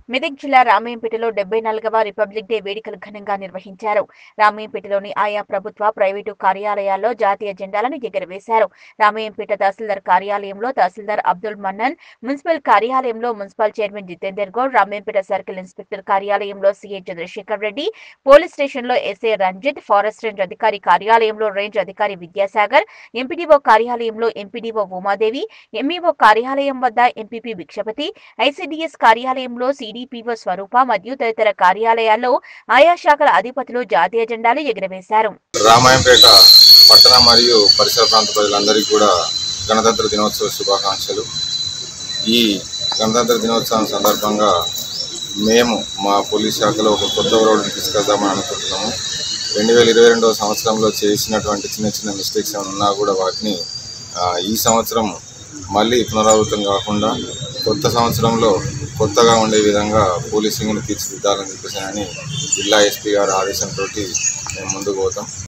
మెదక్ జిల్లా రామయ్యంపేటలో డెబ్బై నాలుగవ రిపబ్లిక్ డే వేడుకలు ఘనంగా నిర్వహించారు రామయ్యంపేటలోని ఆయా ప్రభుత్వ ప్రైవేటు కార్యాలయాల్లో జాతీయ జెండాలను ఎగురవేశారు రామయ్యంపేట తహసీల్దార్ కార్యాలయంలో తహసీల్దార్ అబ్దుల్ మన్నన్ మున్సిపల్ కార్యాలయంలో municipal chairman Jitender Goud Ramayampet circle inspector కార్యాలయంలో సీఐ చంద్రశేఖర్ రెడ్డి పోలీస్ స్టేషన్లో ఎస్ఐ రంజిత్ ఫారెస్ట్ రేంజ్ అధికారి కార్యాలయంలో రేంజ్ అధికారి విద్యాసాగర్ ఎంపీడీఓ కార్యాలయంలో ఎంపీడీఓ ఉమాదేవి ఎంఈఓ కార్యాలయం వద్ద ఎంపీపీ భిక్షపతి ఐసీడీఎస్ కార్యాలయంలో సిడిపిఓ స్వరూప మరియు తదితర కార్యాలయాల్లో ఆయా శాఖల అధిపతులు జాతీయ జెండాలు ఎగురవేశారు రామాయంపేట పట్టణ మరియు పరిసర ప్రాంత ప్రజలందరికీ కూడా గణతంత్ర దినోత్సవ శుభాకాంక్షలు ఈ గణతంత్ర దినోత్సవం సందర్భంగా మేము మా పోలీస్ శాఖలో ఒక కొత్త రోడ్డుని తీసుకెళ్దామని అనుకుంటున్నాము రెండు వేల ఇరవై రెండవ సంవత్సరంలో చేసినటువంటి చిన్న చిన్న మిస్టేక్స్ ఏమైనా ఉన్నా కూడా వాటిని ఆ, ఈ సంవత్సరం మళ్ళీ పునరావృతం కాకుండా కొత్త సంవత్సరంలో కొత్తగా ఉండే విధంగా పోలీసింగ్ను తీర్చిదిద్దాలని చెప్పేసి అని జిల్లా ఎస్పీ గారి ఆదేశంతో మేము ముందుకు పోతాం